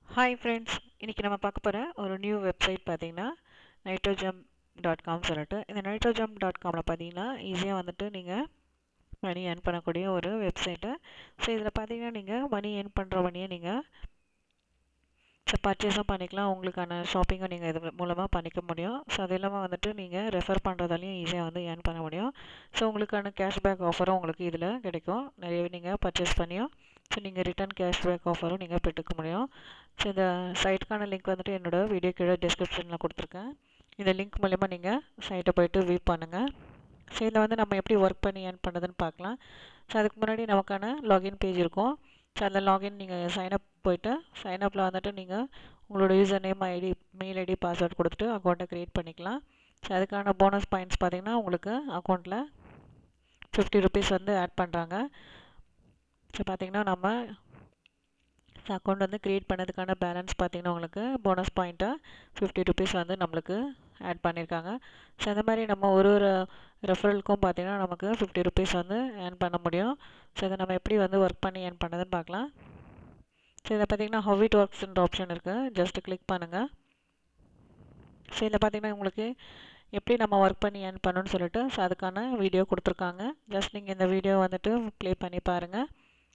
hi friends இன்றைக்கி நம்ம பார்க்க போகிற ஒரு நியூ வெப்சைட் பார்த்தீங்கன்னா நைட்ரோஜம் டாட் காம் சொல்லிட்டு இந்த நைட்ரோஜம் டாட் காமில் பார்த்தீங்கன்னா ஈஸியாக வந்துட்டு நீங்கள் மணி ஏர்ன் பண்ணக்கூடிய ஒரு வெப்சைட்டு ஸோ இதில் பார்த்தீங்கன்னா நீங்கள் மணி ஏர்ன் பண்ணுற மணியை நீங்கள் ஸோ பர்ச்சேஸும் பண்ணிக்கலாம் உங்களுக்கான ஷாப்பிங்கும் நீங்கள் இது மூலமாக பண்ணிக்க முடியும் ஸோ அது இல்லாமல் வந்துட்டு நீங்கள் ரெஃபர் பண்ணுறதாலையும் ஈஸியாக வந்து ஏர்ன் பண்ண முடியும் ஸோ உங்களுக்கான கேஷ்பேக் ஆஃபரும் உங்களுக்கு இதில் கிடைக்கும் நிறையவே நீங்கள் பர்ச்சேஸ் பண்ணியும் ஸோ நீங்கள் ரிட்டன் கேஷ்பேக் ஆஃபரும் நீங்கள் பெற்றுக்க முடியும் ஸோ இந்த சைட்டுக்கான லிங்க் வந்துட்டு என்னோடய வீடியோ கீழே டிஸ்கிரிப்ஷனில் கொடுத்துருக்கேன் இந்த லிங்க் மூலிமா நீங்கள் சைட்டை போய்ட்டு வியூ பண்ணுங்கள் ஸோ இதில் வந்து நம்ம எப்படி ஒர்க் பண்ணி ஏர்ன் பண்ணுறதுன்னு பார்க்கலாம் ஸோ அதுக்கு முன்னாடி நமக்கான லாகின் பேஜ் இருக்கும் ஸோ அந்த லாகின் நீங்கள் சைனப் போயிட்டு சைனப்பில் வந்துட்டு நீங்கள் உங்களோட user name ID mail ID password கொடுத்துட்டு அக்கௌண்ட்டை க்ரியேட் பண்ணிக்கலாம் ஸோ அதுக்கான போனஸ் பாயிண்ட்ஸ் பார்த்திங்கன்னா உங்களுக்கு அக்கௌண்ட்டில் ஃபிஃப்டி ருபீஸ் வந்து ஆட் பண்ணுறாங்க ஸோ பார்த்திங்கன்னா நம்ம அக்கௌண்ட் வந்து க்ரியேட் பண்ணதுக்கான பேலன்ஸ் பார்த்திங்கன்னா உங்களுக்கு போனஸ் பாயிண்ட்டாக ஃபிஃப்டி ருபீஸ் வந்து நம்மளுக்கு ஆட் பண்ணியிருக்காங்க ஸோ அந்த மாதிரி நம்ம ஒரு ஒரு ரெஃபரலுக்கும் பார்த்திங்கன்னா நமக்கு ஃபிஃப்டி ருபீஸ் வந்து ஏர்ன் பண்ண முடியும் ஸோ இதை நம்ம எப்படி வந்து ஒர்க் பண்ணி ஏர்ன் பண்ணதுன்னு பார்க்கலாம் ஸோ இதை பார்த்திங்கன்னா ஹவ் இட் ஒர்க்ஸ்ன்ற ஆப்ஷன் இருக்குது ஜஸ்ட்டு கிளிக் பண்ணுங்கள் ஸோ இதில் பார்த்திங்கன்னா உங்களுக்கு எப்படி நம்ம ஒர்க் பண்ணி ஏர்ன் பண்ணணும்னு சொல்லிட்டு ஸோ அதுக்கான வீடியோ கொடுத்துருக்காங்க ஜஸ்ட் நீங்கள் இந்த வீடியோ வந்துட்டு ப்ளே பண்ணி பாருங்கள்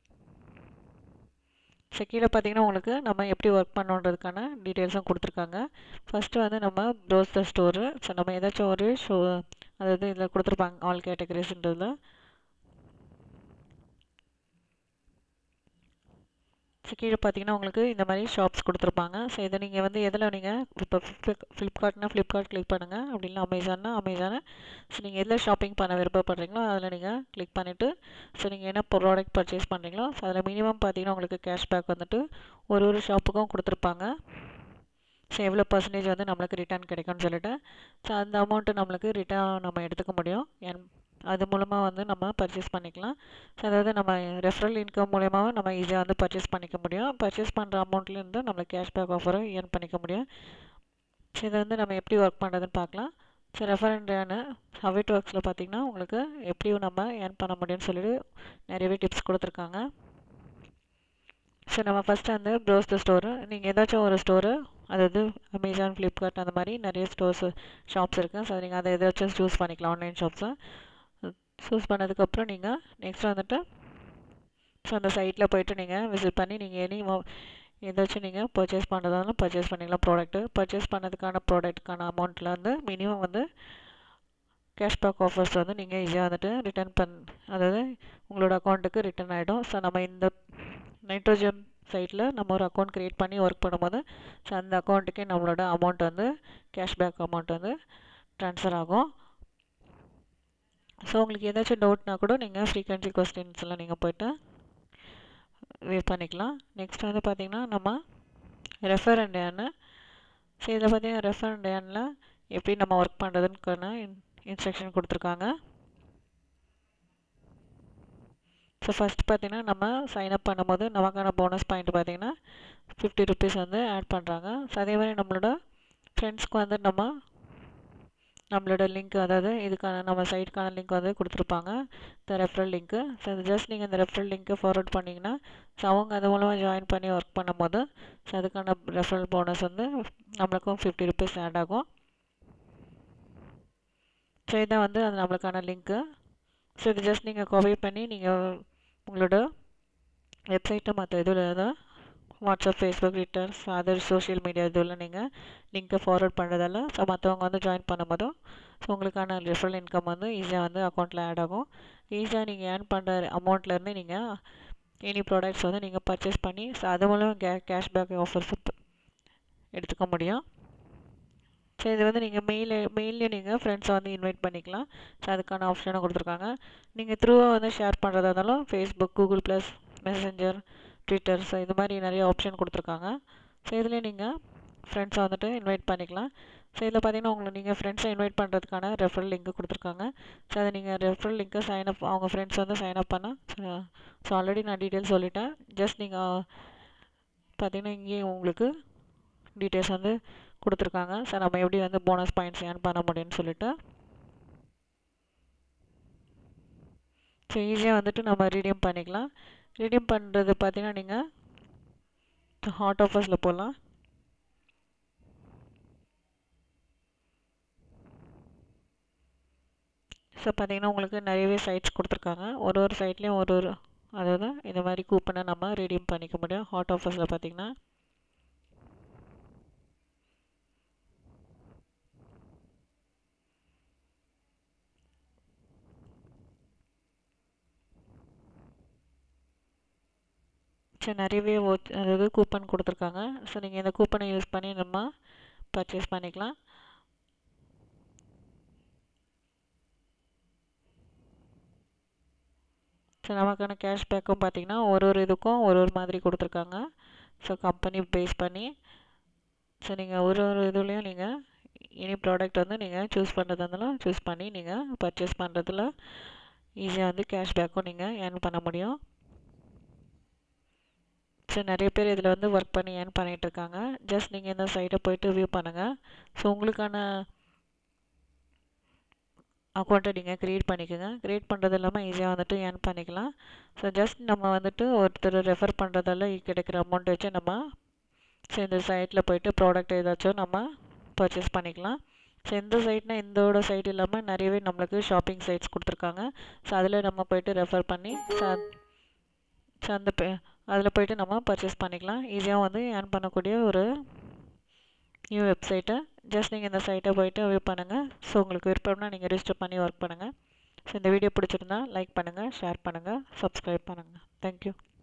ஸோ கீழே பார்த்தீங்கன்னா உங்களுக்கு நம்ம எப்படி ஒர்க் பண்ணுன்றதுக்கான டீட்டெயில்ஸும் கொடுத்துருக்காங்க ஃபஸ்ட்டு வந்து நம்ம ப்ரோஸ் த ஸ்டோரு ஸோ நம்ம ஏதாச்சும் ஒரு ஷோ அதாவது இதில் கொடுத்துருப்பாங்க ஆல் கேட்டகரிஸ்ன்றதில் ஸோ கீழே பார்த்தீங்கன்னா உங்களுக்கு இந்த மாதிரி ஷாப்ஸ் கொடுத்துருப்பாங்க ஸோ இதை நீங்கள் வந்து எதில் நீங்கள் இப்போ ஃப்ளிப்கார்ட்னா ஃப்ளிப்கார்ட் கிளிக் பண்ணுங்கள் அப்படி இல்லை அமேசான்னா அமேசானை ஸோ நீங்கள் எதில் ஷாப்பிங் பண்ண விருப்பப்படுறீங்களோ அதில் நீங்கள் கிளிக் பண்ணிவிட்டு ஸோ நீங்கள் என்ன ப்ராடக்ட் பர்ச்சேஸ் பண்ணுறீங்களோ ஸோ அதில் மினிமம் பார்த்தீங்கன்னா உங்களுக்கு கேஷ்பேக் வந்துட்டு ஒரு ஒரு ஷாப்புக்கும் கொடுத்துருப்பாங்க ஸோ எவ்வளோ பர்சன்டேஜ் வந்து நம்மளுக்கு ரிட்டர்ன் கிடைக்கும்னு சொல்லிட்டு ஸோ அந்த அமௌண்ட்டு நம்மளுக்கு ரிட்டர்ன் நம்ம எடுத்துக்க முடியும் என் அது மூலமாக வந்து நம்ம பர்ச்சேஸ் பண்ணிக்கலாம் ஸோ அதாவது நம்ம ரெஃபரல் இன்கம் மூலியமாகவும் நம்ம ஈஸியாக வந்து பர்ச்சேஸ் பண்ணிக்க முடியும் பர்ச்சேஸ் பண்ணுற அமௌண்ட்லேருந்து நம்ம கேஷ்பேக் ஆஃபரும் ஏர்ன் பண்ணிக்க முடியும் ஸோ இதை வந்து நம்ம எப்படி ஒர்க் பண்ணுறதுன்னு பார்க்கலாம் ஸோ ரெஃபரண்டான ஹவிட் ஒர்க்ஸில் பார்த்திங்கன்னா உங்களுக்கு எப்படியும் நம்ம ஏர்ன் பண்ண முடியும்னு சொல்லிட்டு நிறையவே டிப்ஸ் கொடுத்துருக்காங்க ஸோ நம்ம ஃபஸ்ட்டு வந்து ப்ரோஸ் த ஸ்டோரு நீங்கள் ஏதாச்சும் ஒரு ஸ்டோரு அதாவது அமேசான் ஃப்ளிப்கார்ட் அந்த மாதிரி நிறைய ஸ்டோர்ஸ் ஷாப்ஸ் இருக்குது ஸோ நீங்கள் அதை ஏதாச்சும் சூஸ் பண்ணிக்கலாம் ஆன்லைன் ஷாப்ஸை சூஸ் பண்ணதுக்கப்புறம் நீங்கள் நெக்ஸ்ட் வந்துட்டு ஸோ அந்த சைட்டில் போய்ட்டு நீங்கள் விசிட் பண்ணி நீங்கள் எனி ஏதாச்சும் நீங்கள் பர்ச்சேஸ் பண்ணுறதாலும் பர்ச்சேஸ் பண்ணிக்கலாம் ப்ராடக்ட்டு பர்ச்சேஸ் பண்ணதுக்கான ப்ராடக்ட்டுக்கான அமௌண்ட்டில் வந்து மினிமம் வந்து கேஷ்பேக் ஆஃபர்ஸ் வந்து நீங்கள் ஈஸியாக வந்துட்டு ரிட்டர்ன் பண் அதாவது உங்களோட அக்கௌண்ட்டுக்கு ரிட்டர்ன் ஆகிடும் ஸோ நம்ம இந்த நைட்ரோஜன் சைட்டில் நம்ம ஒரு அக்கௌண்ட் க்ரியேட் பண்ணி ஒர்க் பண்ணும்போது ஸோ அந்த அக்கௌண்ட்டுக்கே நம்மளோட அமௌண்ட் வந்து கேஷ்பேக் அமௌண்ட் வந்து ட்ரான்ஸ்ஃபர் ஆகும் ஸோ உங்களுக்கு ஏதாச்சும் டவுட்னா கூட நீங்கள் ஃப்ரீக்வன்சி கொஸ்டின்ஸ்லாம் நீங்கள் போய்ட்டு வே பண்ணிக்கலாம் நெக்ஸ்ட் வந்து பார்த்திங்கன்னா நம்ம ரெஃபர் அண்ட் ஏர்னு ஸோ இதில் பார்த்தீங்கன்னா ரெஃபர் அண்ட் ஏர்னில் எப்படி நம்ம ஒர்க் பண்ணுறதுன்னு இன்ஸ்ட்ரக்ஷன் கொடுத்துருக்காங்க ஸோ ஃபஸ்ட் பார்த்திங்கன்னா நம்ம சைன்அப் பண்ணும்போது நமக்கான போனஸ் பாயிண்ட் பார்த்திங்கன்னா ஃபிஃப்டி ருபீஸ் வந்து ஆட் பண்ணுறாங்க ஸோ அதே மாதிரி நம்மளோட ஃப்ரெண்ட்ஸ்க்கு வந்து நம்ம நம்மளோட லிங்க் அதாவது இதுக்கான நம்ம சைட்டுக்கான லிங்க் வந்து கொடுத்துருப்பாங்க இந்த ரெஃபரல் லிங்க்கு ஸோ ஜஸ்ட் நீங்கள் இந்த ரெஃபரல் லிங்க்கை ஃபார்வர்ட் பண்ணிங்கன்னா ஸோ அவங்க அது மூலமாக ஜாயின் பண்ணி ஒர்க் பண்ணும்போது ஸோ அதுக்கான ரெஃபரல் போனஸ் வந்து நம்மளுக்கும் ஃபிஃப்டி ருபீஸ் ஆட் ஆகும் ஸோ இதான் வந்து அது நம்மளுக்கான லிங்க்கு ஸோ இது ஜஸ்ட் நீங்கள் காப்பி பண்ணி நீங்கள் உங்களோட வெப்சைட்டை மற்ற இதில் தான் WhatsApp Facebook Twitter other social media இதில் நீங்கள் லிங்க்கை ஃபார்வர்ட் பண்ணுறதால ஸோ மற்றவங்க வந்து ஜாயின் பண்ணும்போதும் ஸோ உங்களுக்கான ரெஃபரல் இன்கம் வந்து ஈஸியாக வந்து அக்கௌண்ட்டில் ஆட் ஆகும் ஈஸியாக நீங்கள் ஏர்ன் பண்ணுற அமௌண்ட்லேருந்து நீங்கள் எனி ப்ராடக்ட்ஸ் வந்து நீங்கள் பர்ச்சேஸ் பண்ணி ஸோ அது மூலம் கே கேஷ்பேக் ஆஃபர்ஸ் எடுத்துக்க முடியும் ஸோ இது வந்து நீங்கள் மெயில் மெயிலையும் நீங்கள் ஃப்ரெண்ட்ஸை வந்து இன்வைட் பண்ணிக்கலாம் ஸோ அதுக்கான ஆப்ஷனும் கொடுத்துருக்காங்க நீங்கள் த்ரூவாக வந்து ஷேர் பண்ணுறதா இருந்தாலும் Facebook Google plus messenger Twitter so இது மாதிரி நிறைய ஆப்ஷன் கொடுத்துருக்காங்க ஸோ இதுலேயே நீங்கள் ஃப்ரெண்ட்ஸை வந்துட்டு இன்வைட் பண்ணிக்கலாம் ஸோ இதில் பார்த்தீங்கன்னா உங்களை நீங்கள் ஃப்ரெண்ட்ஸை இன்வைட் பண்ணுறதுக்கான ரெஃபரல் லிங்க் கொடுத்துருக்காங்க ஸோ அதை நீங்கள் ரெஃபரல் லிங்க்கை சைன் அப் அவங்க ஃப்ரெண்ட்ஸ் வந்து சைன் அப் பண்ண ஸோ ஆல்ரெடி நான் டீட்டெயில்ஸ் சொல்லிட்டேன் ஜஸ்ட் நீங்கள் பார்த்தீங்கன்னா இங்கேயும் உங்களுக்கு டீட்டெயில்ஸ் வந்து கொடுத்துருக்காங்க ஸோ நம்ம எப்படி வந்து போனஸ் பாயிண்ட்ஸ் ஏர்ன் பண்ண முடியும்னு சொல்லிட்டு ஸோ ஈஸியாக வந்துட்டு நம்ம ரீடியம் பண்ணிக்கலாம் ரீடியம் பண்ணுறது பார்த்தீங்கன்னா நீங்கள் ஸோ ஹாட் ஆஃபர்ஸில் போகலாம் ஸோ பார்த்தீங்கன்னா உங்களுக்கு நிறையவே சைட்ஸ் கொடுத்துருக்காங்க ஒரு ஒரு சைட்லேயும் ஒரு ஒரு அதாவது இந்த மாதிரி கூப்பனை நம்ம ரெடீம் பண்ணிக்க முடியும் ஹாட் ஆஃபர்ஸில் பார்த்தீங்கன்னா சரி நிறையவே அதாவது கூப்பன் கொடுத்துருக்காங்க ஸோ நீங்கள் இந்த கூப்பனை யூஸ் பண்ணி நம்ம பர்ச்சேஸ் பண்ணிக்கலாம் ஸோ நமக்கான கேஷ்பேக்கும் பார்த்தீங்கன்னா ஒரு ஒரு இதுக்கும் ஒரு ஒரு மாதிரி கொடுத்துருக்காங்க ஸோ கம்பெனி பேஸ் பண்ணி ஸோ நீங்கள் ஒரு ஒரு இதுலேயும் நீங்கள் எனி ப்ராடக்ட் வந்து நீங்கள் சூஸ் பண்ணுறதா இருந்தாலும் சூஸ் பண்ணி நீங்கள் பர்ச்சேஸ் பண்ணுறதுல ஈஸியாக வந்து கேஷ்பேக்கும் நீங்கள் ஏர்ன் பண்ண முடியும் ஸோ நிறைய பேர் இதில் வந்து ஒர்க் பண்ணி ஏர்ன் பண்ணிகிட்ருக்காங்க ஜஸ்ட் நீங்கள் இந்த சைட்டை போய்ட்டு வியூ பண்ணுங்கள் ஸோ உங்களுக்கான அக்கௌண்ட்டை நீங்கள் க்ரியேட் பண்ணிக்கோங்க க்ரியேட் பண்ணுறது இல்லாமல் ஈஸியாக வந்துட்டு ஏர்ன் பண்ணிக்கலாம் ஸோ ஜஸ்ட் நம்ம வந்துட்டு ஒருத்தர் ரெஃபர் பண்ணுறதால கிடைக்கிற அமௌண்ட் வச்சு நம்ம ஸோ இந்த சைட்டில் போய்ட்டு ப்ராடக்ட் ஏதாச்சும் நம்ம பர்ச்சேஸ் பண்ணிக்கலாம் ஸோ இந்த சைட்னால் இந்தோட சைட் இல்லாமல் நிறையவே நம்மளுக்கு ஷாப்பிங் சைட்ஸ் கொடுத்துருக்காங்க ஸோ அதில் நம்ம போய்ட்டு ரெஃபர் பண்ணி ஸோ ஸோ அந்த அதில் போய்ட்டு நம்ம பர்ச்சேஸ் பண்ணிக்கலாம் ஈஸியாக வந்து ஏர்ன் பண்ணக்கூடிய ஒரு நியூ வெப்சைட்டை ஜஸ்ட் நீங்கள் இந்த சைட்டை போய்ட்டு வியூ பண்ணுங்கள் ஸோ உங்களுக்கு விருப்பம்னா நீங்கள் ரிஜிஸ்டர் பண்ணி ஒர்க் பண்ணுங்கள் ஸோ இந்த வீடியோ பிடிச்சிருந்தா லைக் பண்ணுங்கள் ஷேர் பண்ணுங்கள் சப்ஸ்கிரைப் பண்ணுங்கள் தேங்க்யூ